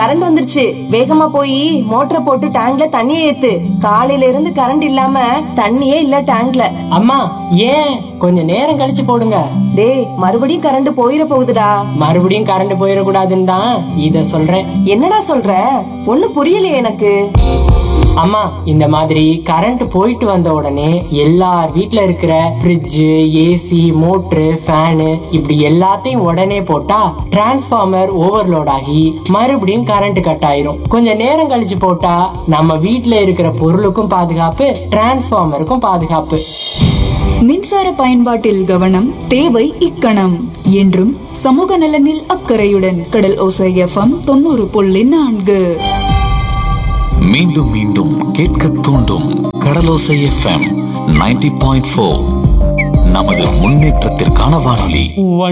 current வந்துருச்சு வேகமா போய் மோட்டரை போட்டு டேங்க்ல தண்ணியை ஏத்து காலையில இருந்து கரண்ட் இல்லாம தண்ணியே இல்ல டேங்க்ல அம்மா ஏன் கொஞ்சம் நேரம் கழிச்சு போடுங்க டேய் மறுபடியும் கரண்ட் போயிட போகுதுடா மறுபடியும் கரண்ட் போயிடக்கூடாதுன்னு தான் இத சொல்றேன் என்னடா சொல்ற ஒண்ணும் புரியலையே எனக்கு அம்மா இந்த மாதிரி கரண்ட் போயிட்டு வந்த உடனே எல்லார் வீட்ல இருக்கிற ஃப்ரிட்ஜ் ஏசி மோட்ரு ஃபேனு இப்படி எல்லாத்தையும் உடனே போட்டா டிரான்ஸ்ஃபார்மர் ஓவர்லோட் ஆகி மறுபடியும் கரண்ட் கட் ஆயிரும் கொஞ்ச நேரம் கழிச்சு போட்டா நம்ம வீட்ல இருக்கிற பொருளுக்கும் பாதுகாப்பு டிரான்ஸ்ஃபார்மருக்கும் பாதுகாப்பு மின்சார பயன்பாட்டில் கவனம் தேவை இக்கணம் என்றும் சமூக நலனில் அக்கறையுடன் கடல் ஓசை எஃப்எம் தொண்ணூறு புள்ளி நான்கு மீண்டும் மீண்டும் கேட்க தூண்டும் Kadalosai FM ninety point four நமது முன்னேற்றத்திற்கான வானொலி